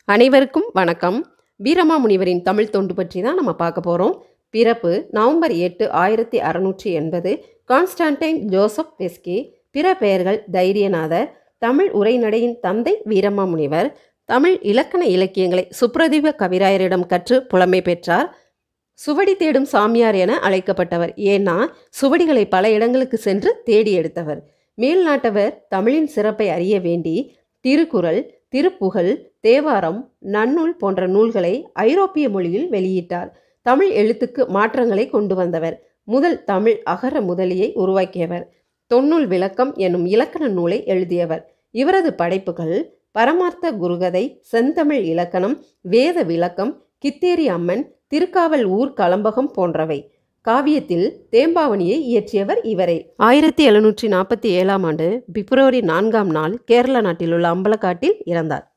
அனைவருக்கும் வணக்கம் வீரமாமுனிவரின் தமிழ் தொண்டு பற்றி தான் நம்ம பார்க்க போகிறோம் பிறப்பு நவம்பர் எட்டு ஆயிரத்தி அறநூற்றி எண்பது கான்ஸ்டான்டைன் ஜோசப் வெஸ்கி பிற பெயர்கள் தைரியநாதர் தமிழ் உரைநடையின் தந்தை வீரமாமுனிவர் தமிழ் இலக்கண இலக்கியங்களை சுப்ரதீப கவிராயரிடம் கற்று புலமை பெற்றார் சுவடி தேடும் சாமியார் என அழைக்கப்பட்டவர் ஏன்னா சுவடிகளை பல இடங்களுக்கு சென்று தேடி எடுத்தவர் மேல்நாட்டவர் தமிழின் சிறப்பை அறிய வேண்டி திருக்குறள் திருப்புகழ் தேவாரம் நன்னூல் போன்ற நூல்களை ஐரோப்பிய மொழியில் வெளியிட்டார் தமிழ் எழுத்துக்கு மாற்றங்களை கொண்டு வந்தவர் முதல் தமிழ் அகர முதலியை உருவாக்கியவர் தொன்னூல் விளக்கம் என்னும் இலக்கண நூலை எழுதியவர் இவரது படைப்புகள் பரமார்த்த குருகதை செந்தமிழ் இலக்கணம் வேத விளக்கம் கித்தேரி அம்மன் திருக்காவல் ஊர் கலம்பகம் போன்றவை காவியத்தில் தேம்பாவணியை இயற்றியவர் இவரே ஆயிரத்தி எழுநூற்றி நாற்பத்தி ஏழாம் ஆண்டு பிப்ரவரி நான்காம் நாள் கேரள நாட்டில் உள்ள அம்பலக்காட்டில் இறந்தார்